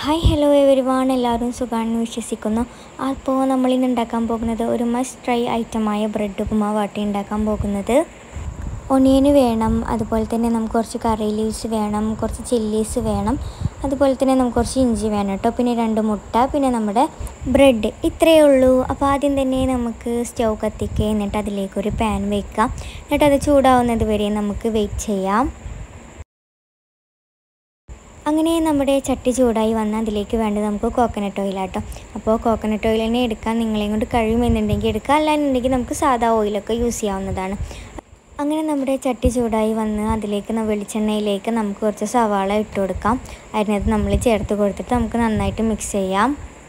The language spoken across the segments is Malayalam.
ഹായ് ഹലോ എവരി വൺ എല്ലാവരും സുഖമാണെന്ന് വിശ്വസിക്കുന്നു അപ്പോൾ നമ്മളിന്ന് ഉണ്ടാക്കാൻ പോകുന്നത് ഒരു മസ്റ്റ് ട്രൈ ഐറ്റമായ ബ്രെഡ് ഉപ്പുമാവാട്ടി ഉണ്ടാക്കാൻ പോകുന്നത് ഒണിയന് വേണം അതുപോലെ തന്നെ നമുക്ക് കുറച്ച് കറി ലീവ്സ് വേണം കുറച്ച് ചില്ലീസ് വേണം അതുപോലെ തന്നെ നമുക്ക് കുറച്ച് ഇഞ്ചി വേണം കേട്ടോ പിന്നെ രണ്ട് മുട്ട പിന്നെ നമ്മുടെ ബ്രെഡ് ഇത്രയേ ഉള്ളൂ അപ്പോൾ ആദ്യം തന്നെ നമുക്ക് സ്റ്റൗ കത്തിക്കുക എന്നിട്ട് അതിലേക്കൊരു പാൻ വെക്കാം എന്നിട്ട് അത് ചൂടാവുന്നത് വരെ നമുക്ക് വെയിറ്റ് ചെയ്യാം അങ്ങനെ നമ്മുടെ ചട്ടി ചൂടായി വന്ന് അതിലേക്ക് വേണ്ടത് നമുക്ക് കോക്കനട്ട് ഓയിലാട്ടോ അപ്പോൾ കോക്കനട്ട് ഓയിൽ തന്നെ എടുക്കാൻ നിങ്ങളെയും കൊണ്ട് കഴിയുമെന്നുണ്ടെങ്കിൽ എടുക്കാം അല്ലാന്നുണ്ടെങ്കിൽ നമുക്ക് സാധാ ഓയിലൊക്കെ യൂസ് ചെയ്യാവുന്നതാണ് അങ്ങനെ നമ്മുടെ ചട്ടി ചൂടായി വന്ന് അതിലേക്ക് ന- വെളിച്ചെണ്ണയിലേക്ക് നമുക്ക് കുറച്ച് സവാള ഇട്ട് കൊടുക്കാം അതിനകത്ത് നമ്മൾ ചേർത്ത് കൊടുത്തിട്ട് നമുക്ക് നന്നായിട്ട് മിക്സ് ചെയ്യാം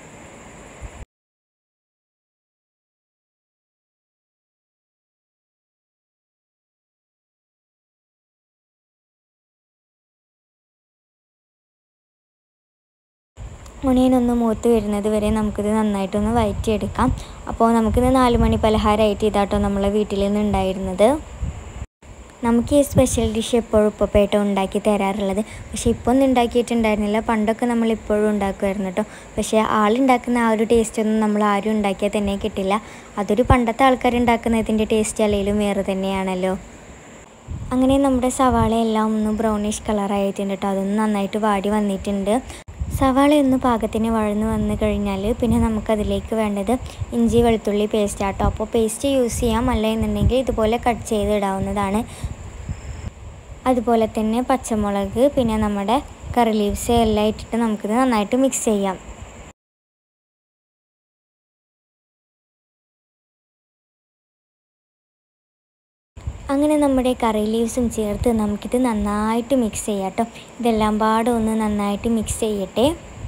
ഒണിയൻ ഒന്ന് മൂത്ത് വരുന്നത് വരെ നമുക്കിത് നന്നായിട്ടൊന്ന് വഴറ്റിയെടുക്കാം അപ്പോൾ നമുക്കിത് നാല് മണി പലഹാരമായിട്ട് ഇതാട്ടോ നമ്മളെ വീട്ടിൽ നിന്ന് ഉണ്ടായിരുന്നത് നമുക്ക് ഈ സ്പെഷ്യൽ ഡിഷ് എപ്പോഴും ഉപ്പപ്പേട്ട ഉണ്ടാക്കി തരാറുള്ളത് പക്ഷേ ഇപ്പോൾ ഒന്നും ഉണ്ടാക്കിയിട്ടുണ്ടായിരുന്നില്ല പണ്ടൊക്കെ നമ്മൾ ഇപ്പോഴും ഉണ്ടാക്കുമായിരുന്നു കേട്ടോ പക്ഷേ ആളുണ്ടാക്കുന്ന ആ ഒരു ടേസ്റ്റ് ഒന്നും നമ്മൾ ആരും ഉണ്ടാക്കിയാൽ തന്നെ കിട്ടില്ല അതൊരു പണ്ടത്തെ ആൾക്കാർ ഉണ്ടാക്കുന്നതിൻ്റെ ടേസ്റ്റ് അല്ലെങ്കിലും വേറെ തന്നെയാണല്ലോ അങ്ങനെ നമ്മുടെ സവാള എല്ലാം ഒന്ന് ബ്രൗണിഷ് കളറായിട്ടുണ്ട് കേട്ടോ അതൊന്ന് നന്നായിട്ട് വാടി വന്നിട്ടുണ്ട് സവാള ഒന്ന് പാകത്തിന് വഴന്ന് വന്ന് കഴിഞ്ഞാൽ പിന്നെ നമുക്കതിലേക്ക് വേണ്ടത് ഇഞ്ചി വെളുത്തുള്ളി പേസ്റ്റ് ആട്ടോ അപ്പോൾ പേസ്റ്റ് യൂസ് ചെയ്യാം അല്ല എന്നുണ്ടെങ്കിൽ ഇതുപോലെ കട്ട് ചെയ്ത് ഇടാവുന്നതാണ് അതുപോലെ തന്നെ പച്ചമുളക് പിന്നെ നമ്മുടെ കറി ലീവ്സ് എല്ലാം ഇട്ടിട്ട് നമുക്കിത് നന്നായിട്ട് മിക്സ് ചെയ്യാം അങ്ങനെ നമ്മുടെ കറി ലീവ്സും ചേർത്ത് നമുക്കിത് നന്നായിട്ട് മിക്സ് ചെയ്യാം കേട്ടോ ഇതെല്ലാം പാടെ ഒന്ന് നന്നായിട്ട് മിക്സ് ചെയ്യട്ടെ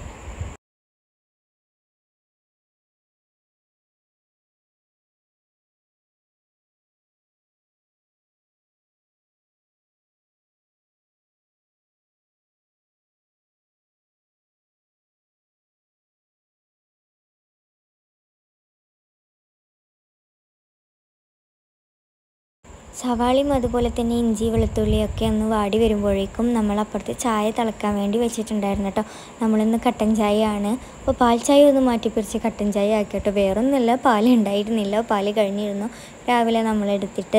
സവാളയും അതുപോലെ തന്നെ ഇഞ്ചി വെളുത്തുള്ളിയൊക്കെ ഒന്ന് വാടി വരുമ്പോഴേക്കും നമ്മൾ അപ്പുറത്ത് ചായ തിളക്കാൻ വേണ്ടി വെച്ചിട്ടുണ്ടായിരുന്നു കേട്ടോ നമ്മളിന്ന് കട്ടൻ ചായയാണ് അപ്പോൾ പാൽ ചായ ഒന്ന് മാറ്റിപ്പിടിച്ച് കട്ടൻ ചായ ആക്കി കേട്ടോ വേറൊന്നുമില്ല പാൽ ഉണ്ടായിരുന്നില്ല പാൽ കഴിഞ്ഞിരുന്നു രാവിലെ നമ്മളെടുത്തിട്ട്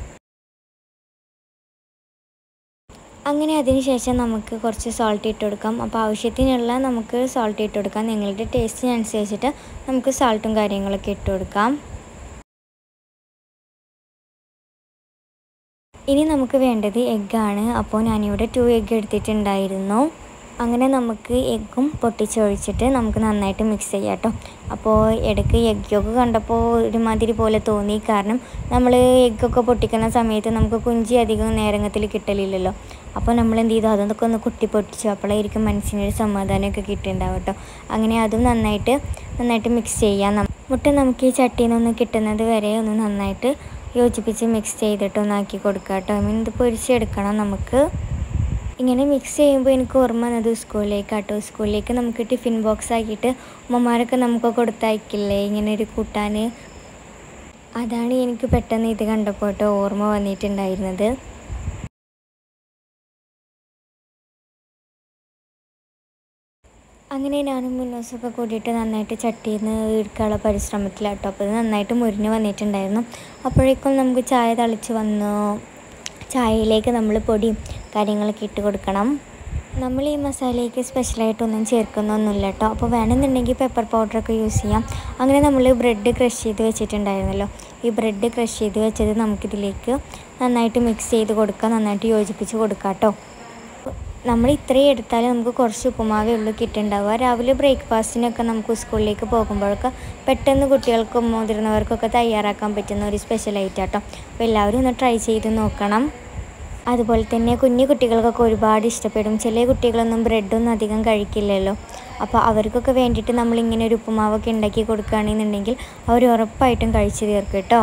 അങ്ങനെ അതിന് ശേഷം നമുക്ക് കുറച്ച് സോൾട്ട് ഇട്ട് കൊടുക്കാം അപ്പോൾ ആവശ്യത്തിനുള്ള നമുക്ക് സോൾട്ട് ഇട്ട് കൊടുക്കാം നിങ്ങളുടെ ടേസ്റ്റിനനുസരിച്ചിട്ട് നമുക്ക് സോൾട്ടും കാര്യങ്ങളൊക്കെ ഇട്ട് കൊടുക്കാം ഇനി നമുക്ക് വേണ്ടത് എഗ്ഗാണ് അപ്പോൾ ഞാനിവിടെ ടു എഗ്ഗ് എടുത്തിട്ടുണ്ടായിരുന്നു അങ്ങനെ നമുക്ക് എഗ്ഗും പൊട്ടിച്ചൊഴിച്ചിട്ട് നമുക്ക് നന്നായിട്ട് മിക്സ് ചെയ്യാം കേട്ടോ അപ്പോൾ ഇടയ്ക്ക് എഗ്ഗൊക്കെ കണ്ടപ്പോൾ ഒരുമാതിരി പോലെ തോന്നി കാരണം നമ്മൾ എഗ്ഗൊക്കെ പൊട്ടിക്കുന്ന സമയത്ത് നമുക്ക് കുഞ്ചി അധികം നേരങ്ങത്തിൽ കിട്ടലില്ലല്ലോ അപ്പോൾ നമ്മൾ എന്ത് ചെയ്തു അതൊക്കെ ഒന്ന് കുട്ടി പൊട്ടിച്ചു അപ്പോഴായിരിക്കും മനസ്സിനൊരു സമാധാനമൊക്കെ കിട്ടുന്നുണ്ടാവും കേട്ടോ അങ്ങനെ അതും നന്നായിട്ട് നന്നായിട്ട് മിക്സ് ചെയ്യാം നം- മുട്ട നമുക്ക് ഈ ചട്ടിയിൽ നിന്നൊന്ന് കിട്ടുന്നത് വരെ ഒന്ന് നന്നായിട്ട് യോജിപ്പിച്ച് മിക്സ് ചെയ്തിട്ട് ഒന്നാക്കി കൊടുക്കുക കേട്ടോ ഐ മീൻ ഇത് പൊരിച്ചെടുക്കണം നമുക്ക് ഇങ്ങനെ മിക്സ് ചെയ്യുമ്പോൾ എനിക്ക് ഓർമ്മ വന്നത് സ്കൂളിലേക്ക് കേട്ടോ സ്കൂളിലേക്ക് നമുക്ക് ടിഫിൻ ബോക്സ് ആക്കിയിട്ട് ഉമ്മമാരൊക്കെ നമുക്ക് കൊടുത്തയക്കില്ലേ ഇങ്ങനെ ഒരു കൂട്ടാൻ അതാണ് എനിക്ക് പെട്ടെന്ന് ഇത് കണ്ടപ്പോൾ കേട്ടോ ഓർമ്മ വന്നിട്ടുണ്ടായിരുന്നത് അങ്ങനെ ഞാനും മുന്നോസൊക്കെ കൂടിയിട്ട് നന്നായിട്ട് ചട്ടിയിൽ നിന്ന് എടുക്കാനുള്ള പരിശ്രമത്തിലാട്ടോ അപ്പോൾ ഇത് നന്നായിട്ട് മുരിഞ്ഞ് വന്നിട്ടുണ്ടായിരുന്നു അപ്പോഴേക്കും നമുക്ക് ചായ തളിച്ച് വന്നു ചായയിലേക്ക് നമ്മൾ പൊടിയും കാര്യങ്ങളൊക്കെ ഇട്ട് കൊടുക്കണം നമ്മൾ ഈ മസാലയ്ക്ക് സ്പെഷ്യലായിട്ടൊന്നും ചേർക്കുന്നൊന്നുമില്ല കേട്ടോ അപ്പോൾ വേണമെന്നുണ്ടെങ്കിൽ പെപ്പർ പൗഡറൊക്കെ യൂസ് ചെയ്യാം അങ്ങനെ നമ്മൾ ബ്രെഡ് ക്രഷ് ചെയ്ത് വെച്ചിട്ടുണ്ടായിരുന്നല്ലോ ഈ ബ്രെഡ് ക്രഷ് ചെയ്ത് വെച്ചത് നമുക്കിതിലേക്ക് നന്നായിട്ട് മിക്സ് ചെയ്ത് കൊടുക്കാം നന്നായിട്ട് യോജിപ്പിച്ച് കൊടുക്കാം കേട്ടോ നമ്മൾ ഇത്രയും എടുത്താൽ നമുക്ക് കുറച്ച് ഉപ്പുമാവേ ഉള്ളൂ കിട്ടുന്നുണ്ടാവുക രാവിലെ ബ്രേക്ക്ഫാസ്റ്റിനൊക്കെ നമുക്ക് സ്കൂളിലേക്ക് പോകുമ്പോഴൊക്കെ പെട്ടെന്ന് കുട്ടികൾക്കും മുതിർന്നവർക്കൊക്കെ തയ്യാറാക്കാൻ പറ്റുന്ന ഒരു സ്പെഷ്യൽ ഐറ്റം കേട്ടോ അപ്പോൾ എല്ലാവരും ഒന്ന് ട്രൈ ചെയ്ത് നോക്കണം അതുപോലെ തന്നെ കുഞ്ഞു കുട്ടികൾക്കൊക്കെ ഒരുപാട് ഇഷ്ടപ്പെടും ചില കുട്ടികളൊന്നും ബ്രെഡൊന്നും അധികം കഴിക്കില്ലല്ലോ അപ്പോൾ അവർക്കൊക്കെ വേണ്ടിയിട്ട് നമ്മളിങ്ങനെ ഒരു ഉപ്പുമാവൊക്കെ ഉണ്ടാക്കി കൊടുക്കുകയാണെന്നുണ്ടെങ്കിൽ അവർ ഉറപ്പായിട്ടും കഴിച്ചു തീർക്കും കേട്ടോ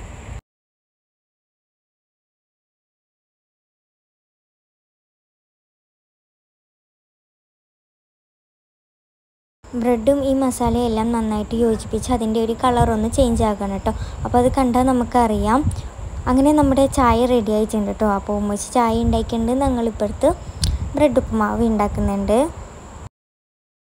ബ്രെഡും ഈ മസാലയും എല്ലാം നന്നായിട്ട് യോജിപ്പിച്ച് അതിൻ്റെ ഒരു കളർ ഒന്ന് ചേഞ്ച് ആക്കണം കേട്ടോ അപ്പോൾ അത് കണ്ടാൽ നമുക്കറിയാം അങ്ങനെ നമ്മുടെ ചായ റെഡി ആയിട്ടുണ്ട് കേട്ടോ അപ്പോൾ ഉമ്മച്ചി ചായ ഉണ്ടാക്കിയിട്ടുണ്ട് ഞങ്ങളിപ്പോഴത്ത് ബ്രെഡ് ഉപ്പുമാവ് ഉണ്ടാക്കുന്നുണ്ട്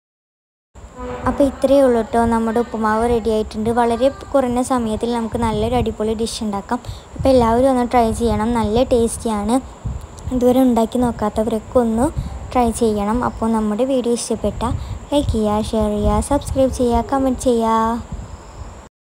അപ്പോൾ ഇത്രയേ ഉള്ളൂ കേട്ടോ നമ്മുടെ ഉപ്പുമാവ് റെഡി ആയിട്ടുണ്ട് വളരെ കുറഞ്ഞ സമയത്തിൽ നമുക്ക് നല്ലൊരു അടിപൊളി ഡിഷ് ഉണ്ടാക്കാം അപ്പോൾ എല്ലാവരും ഒന്ന് ട്രൈ ചെയ്യണം നല്ല ടേസ്റ്റിയാണ് ഇതുവരെ ഉണ്ടാക്കി നോക്കാത്തവരൊക്കെ ഒന്ന് ട്രൈ ചെയ്യണം അപ്പോൾ നമ്മുടെ വീഡിയോ ഇഷ്ടപ്പെട്ട ലൈക്ക് ചെയ്യുക ഷെയർ ചെയ്യുക സബ്സ്ക്രൈബ് ചെയ്യുക കമൻറ്റ് ചെയ്യുക